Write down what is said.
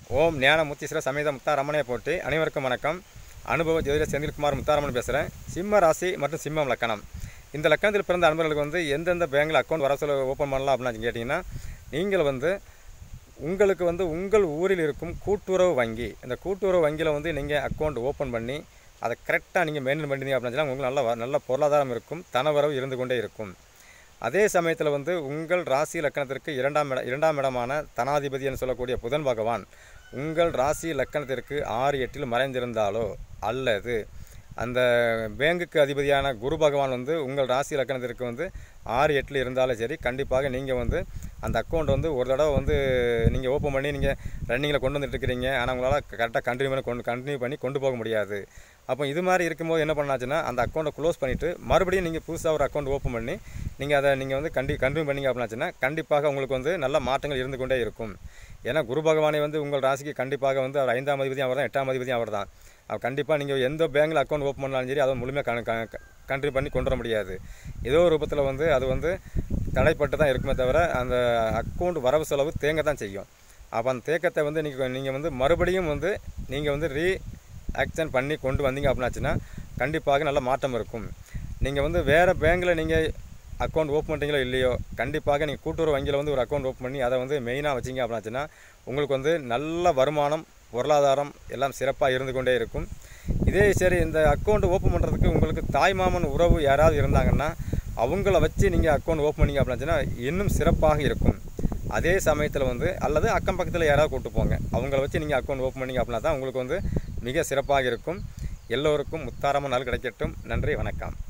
ஓம் ஞான முத்தீஸ்வர சமேத முத்தாரம்மனை போட்டி அனைவருக்கும் வணக்கம் அனுபவ ஜோதிட செந்தில்குமார் முத்தாரம்மன் பேசுகிறேன் சிம்ம ராசி மற்றும் சிம்மம் லக்கணம் இந்த லக்கணத்தில் பிறந்த அன்பர்களுக்கு வந்து எந்தெந்த பேங்கில் அக்கௌண்ட் வர சொல்ல ஓப்பன் பண்ணலாம் அப்படின்னு கேட்டிங்கன்னா நீங்கள் வந்து உங்களுக்கு வந்து உங்கள் ஊரில் இருக்கும் கூட்டுறவு வங்கி இந்த கூட்டுறவு வங்கியில் வந்து நீங்கள் அக்கௌண்ட் ஓப்பன் பண்ணி அதை கரெக்டாக நீங்கள் மெயின்டைன் பண்ணீங்க அப்படின்னு சொன்னால் உங்களுக்கு நல்ல வ- நல்ல பொருளாதாரம் இருக்கும் தனவரவு இருந்து கொண்டே இருக்கும் அதே சமயத்தில் வந்து உங்கள் ராசி லக்கணத்திற்கு இரண்டாம் இட இரண்டாம் இடமான தனாதிபதி என்று சொல்லக்கூடிய புதன் பகவான் உங்கள் ராசி லக்கணத்திற்கு ஆறு எட்டில் மறைந்திருந்தாலோ அல்லது அந்த பேங்குக்கு அதிபதியான குரு பகவான் வந்து உங்கள் ராசி லக்கணத்திற்கு வந்து ஆறு எட்டில் இருந்தாலும் சரி கண்டிப்பாக நீங்கள் வந்து அந்த அக்கௌண்ட் வந்து ஒரு தடவை வந்து நீங்கள் ஓப்பன் பண்ணி நீங்கள் ரன்னிங்கில் கொண்டு வந்துட்டு இருக்கிறீங்க ஆனால் உங்களால் கரெக்டாக கண்டினியூ பண்ணி கொண்டு கண்டினியூ பண்ணி கொண்டு போக முடியாது அப்போ இது மாதிரி இருக்கும்போது என்ன பண்ணாச்சுன்னா அந்த அக்கௌண்ட்டை க்ளோஸ் பண்ணிவிட்டு மறுபடியும் நீங்கள் புதுசாக ஒரு அக்கௌண்ட் ஓப்பன் பண்ணி நீங்கள் அதை நீங்கள் வந்து கண்டி கண்டினியூ பண்ணீங்க அப்படின்னாச்சுன்னா கண்டிப்பாக உங்களுக்கு வந்து நல்ல மாற்றங்கள் இருந்து கொண்டே இருக்கும் ஏன்னா குரு பகவானை வந்து உங்கள் ராசிக்கு கண்டிப்பாக வந்து அவர் ஐந்தாம் அதிபதியும் அவர் தான் எட்டாம் அதிபதியும் அவர் தான் அவர் கண்டிப்பாக நீங்கள் எந்த பேங்கில் அக்கௌண்ட் ஓப்பன் பண்ணாலும் சரி அதை முழுமையாக கண்டினியூ பண்ணி கொண்டு வர முடியாது ஏதோ ஒரு ரூபத்தில் வந்து அது வந்து தடைப்பட்டு தான் இருக்குமே தவிர அந்த அக்கௌண்ட் வரவு செலவு தேங்க தான் செய்யும் அப்போ அந்த தேக்கத்தை வந்து நீங்கள் நீங்கள் வந்து மறுபடியும் வந்து நீங்கள் வந்து ரீ ஆக்ஷன் பண்ணி கொண்டு வந்தீங்க அப்படின்னாச்சுன்னா கண்டிப்பாக நல்ல மாற்றம் இருக்கும் நீங்கள் வந்து வேறு பேங்கில் நீங்கள் அக்கௌண்ட் ஓப்பன் பண்ணுறீங்களோ இல்லையோ கண்டிப்பாக நீங்கள் கூட்டுறவு வங்கியில் வந்து ஒரு அக்கௌண்ட் ஓப்பன் பண்ணி அதை வந்து மெயினாக வச்சிங்க அப்படின்னாச்சுன்னா உங்களுக்கு வந்து நல்ல வருமானம் பொருளாதாரம் எல்லாம் சிறப்பாக இருந்து கொண்டே இருக்கும் இதே சரி இந்த அக்கௌண்ட் ஓப்பன் பண்ணுறதுக்கு உங்களுக்கு தாய்மாமன் உறவு யாராவது இருந்தாங்கன்னா அவங்கள வச்சு நீங்கள் அக்கௌண்ட் ஓப்பன் பண்ணீங்க அப்படின்னாச்சுன்னா இன்னும் சிறப்பாக இருக்கும் அதே சமயத்தில் வந்து அல்லது அக்கம் பக்கத்தில் யாராவது கூட்டு போங்க அவங்கள வச்சு நீங்கள் அக்கௌண்ட் ஓப்பன் பண்ணீங்க அப்படின்னா தான் உங்களுக்கு வந்து மிக சிறப்பாக இருக்கும் எல்லோருக்கும் முத்தாரமாக நாள் கிடைக்கட்டும் நன்றி வணக்கம்